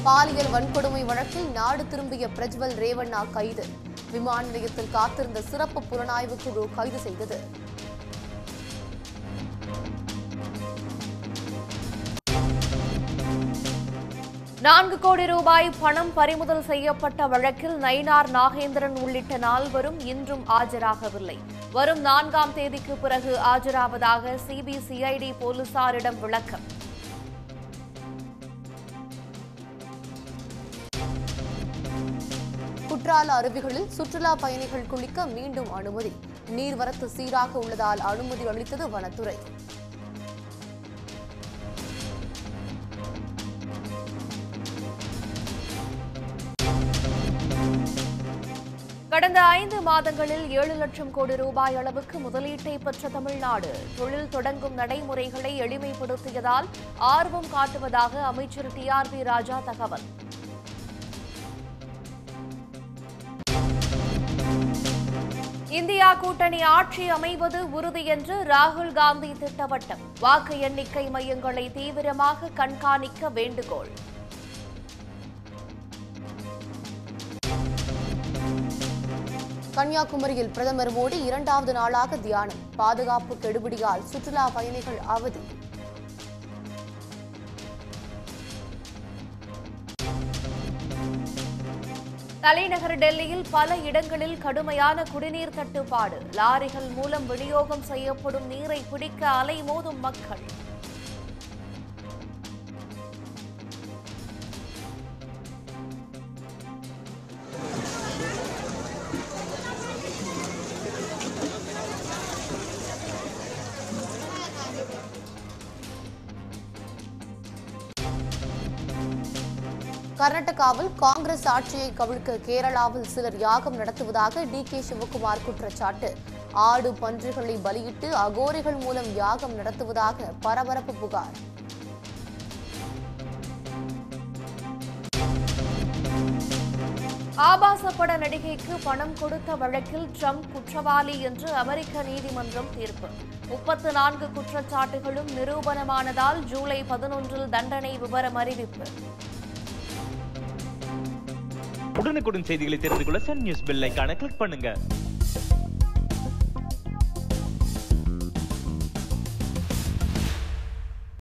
பாலியல் வன்கொடுமை வழக்கில் நாடு திரும்பிய பிரஜ்வல் ரேவண்ணா கைது விமான நிலையத்தில் காத்திருந்த சிறப்பு புலனாய்வு குழு கைது செய்தது நான்கு கோடி ரூபாய் பணம் பறிமுதல் செய்யப்பட்ட வழக்கில் நயினார் நாகேந்திரன் உள்ளிட்ட நால்வரும் இன்றும் ஆஜராகவில்லை வரும் நான்காம் தேதிக்கு பிறகு ஆஜராவதாக சிபிசிஐடி போலீசாரிடம் விளக்கம் குற்றால அருவிகளில் சுற்றுலா பயணிகள் குளிக்க மீண்டும் அனுமதி நீர்வரத்து சீராக உள்ளதால் அனுமதி அளித்தது வனத்துறை கடந்த ஐந்து மாதங்களில் ஏழு லட்சம் கோடி ரூபாய் அளவுக்கு முதலீட்டை பெற்ற தமிழ்நாடு தொழில் தொடங்கும் நடைமுறைகளை எளிமைப்படுத்தியதால் ஆர்வம் காட்டுவதாக அமைச்சர் டி ஆர் பி ராஜா தகவல் இந்தியா கூட்டணி ஆட்சி அமைவது உறுதி என்று ராகுல் காந்தி திட்டவட்டம் வாக்கு எண்ணிக்கை மையங்களை தீவிரமாக கண்காணிக்க வேண்டுகோள் கன்னியாகுமரியில் பிரதமர் மோடி இரண்டாவது நாளாக தியானம் பாதுகாப்பு கெடுபிடியால் சுற்றுலா பயணிகள் அவதி தலைநகர் டெல்லியில் பல இடங்களில் கடுமையான குடிநீர் தட்டுப்பாடு லாரிகள் மூலம் விநியோகம் செய்யப்படும் நீரை பிடிக்க அலைமோதும் மக்கள் கர்நாடகாவில் காங்கிரஸ் ஆட்சியை கவிழ்க்க கேரளாவில் சிலர் யாகம் நடத்துவதாக டி கே சிவகுமார் குற்றச்சாட்டு ஆடு பன்றிகளை பலியிட்டு அகோரிகள் மூலம் யாகம் நடத்துவதாக பரபரப்பு புகார் ஆபாச பட நடிகைக்கு பணம் கொடுத்த வழக்கில் ட்ரம்ப் குற்றவாளி என்று அமெரிக்க நீதிமன்றம் தீர்ப்பு முப்பத்து நான்கு குற்றச்சாட்டுகளும் நிரூபணமானதால் ஜூலை பதினொன்றில் தண்டனை விவரம் அறிவிப்பு உடனுக்குடன் செய்திகளை தெரிந்து கொள்ள சன் நியூஸ் பெல் ஐகானை கிளிக் பண்ணுங்க